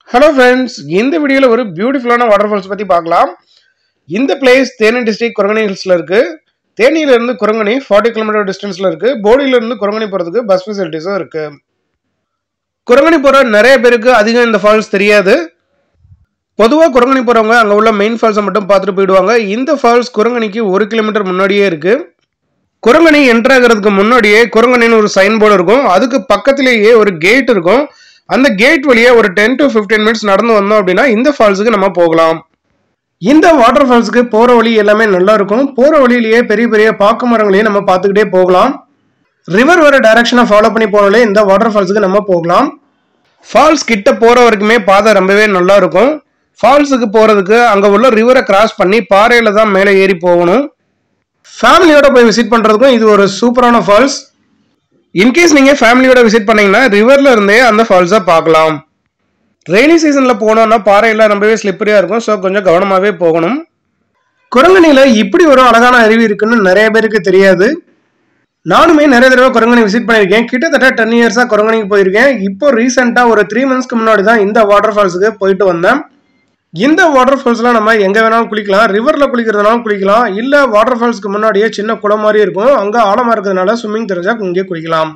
hello friends இந்த வீடியோவில் ஒரு பியூட்டிஃபுல்லான வாட்டர் ஃபால்ஸ் பற்றி பார்க்கலாம் இந்த பிளேஸ் தேனி டிஸ்ட்ரிக்ட் குரங்கணி ஹில்ஸில் இருக்குது தேனியிலேருந்து குரங்கணி ஃபார்ட்டி கிலோமீட்டர் டிஸ்டன்ஸில் இருக்குது போடியிலேருந்து குரங்கணி போகிறதுக்கு பஸ் ஃபெசிலிட்டிஸும் இருக்குது குரங்கணி போகிற நிறைய பேருக்கு அதிகம் இந்த ஃபால்ஸ் தெரியாது பொதுவாக குரங்கணி போகிறவங்க அங்கே உள்ள மெயின் ஃபால்ஸை மட்டும் பார்த்துட்டு போயிடுவாங்க இந்த ஃபால்ஸ் குரங்கணிக்கு ஒரு கிலோமீட்டர் முன்னாடியே இருக்குது குரங்கணி என்ட்ரு ஆகிறதுக்கு முன்னாடியே குரங்கணின்னு ஒரு சைன் போர்டு இருக்கும் அதுக்கு பக்கத்திலேயே ஒரு கேட் இருக்கும் அந்த கேட் வழியே ஒரு டென் டு ஃபிஃப்டீன் மினிட்ஸ் நடந்து வந்தோம் அப்படின்னா இந்த ஃபால்ஸுக்கு நம்ம போகலாம் இந்த வாட்டர் ஃபால்ஸுக்கு போகிற வழி எல்லாமே நல்லா இருக்கும் போகிற வழியிலேயே பெரிய பெரிய பாக்கு மரங்களையும் நம்ம பார்த்துக்கிட்டே போகலாம் ரிவர் வர டைரக்ஷனை ஃபாலோ பண்ணி போனாலே இந்த வாட்டர் ஃபால்ஸுக்கு நம்ம போகலாம் ஃபால்ஸ் கிட்ட போகிற வரைக்குமே பாதை ரொம்பவே நல்லா இருக்கும் ஃபால்ஸுக்கு போகிறதுக்கு அங்கே உள்ள ரிவரை கிராஸ் பண்ணி பாறையில் தான் மேலே ஏறி போகணும் ஃபேமிலியோட போய் விசிட் பண்ணுறதுக்கும் இது ஒரு சூப்பரான ஃபால்ஸ் இன்கேஸ் நீங்கள் ஃபேமிலியோட விசிட் பண்ணீங்கன்னா ரிவரில் இருந்தே அந்த ஃபால்ஸை பார்க்கலாம் ரெய்னி சீசனில் போனோம்னா பாறையெல்லாம் ரொம்பவே ஸ்லிப்பரியாக இருக்கும் ஸோ கொஞ்சம் கவனமாகவே போகணும் குரங்கணியில் இப்படி ஒரு அழகான அருவி இருக்குன்னு நிறைய பேருக்கு தெரியாது நானுமே நிறைய தடவை குரங்கணி விசிட் பண்ணியிருக்கேன் கிட்டத்தட்ட டென் இயர்ஸாக குரங்கணிக்கு போயிருக்கேன் இப்போ ரீசெண்டாக ஒரு த்ரீ மந்த்ஸ்க்கு முன்னாடி தான் இந்த வாட்டர் ஃபால்ஸுக்கு போயிட்டு வந்தேன் இந்த வாட்டர் ஃபால்ஸ்லாம் நம்ம எங்கே வேணாலும் குளிக்கலாம் ரிவரில் குளிக்கிறதுனாலும் குளிக்கலாம் இல்லை வாட்டர் ஃபால்ஸ்க்கு முன்னாடியே சின்ன குளம் மாதிரி இருக்கும் அங்கே ஆழமாக இருக்கிறதுனால ஸ்விம்மிங் தெரிஞ்சால் இங்கே குளிக்கலாம்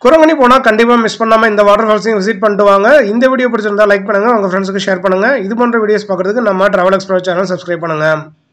குரங்கணி போனால் கண்டிப்பாக மிஸ் பண்ணாமல் இந்த வாட்டர் ஃபால்ஸையும் விசிட் பண்ணிட்டு வாங்க இந்த வீடியோ பிடிச்சிருந்தா லைக் பண்ணுங்கள் உங்கள் ஃப்ரெண்ட்ஸுக்கு ஷேர் பண்ணுங்கள் இது போன்ற வீடியோஸ் பார்க்குறதுக்கு நம்ம ட்ராவல் எக்ஸ்ப்ரஸ் சேனல் சப்ஸ்கிரைப் பண்ணுங்கள்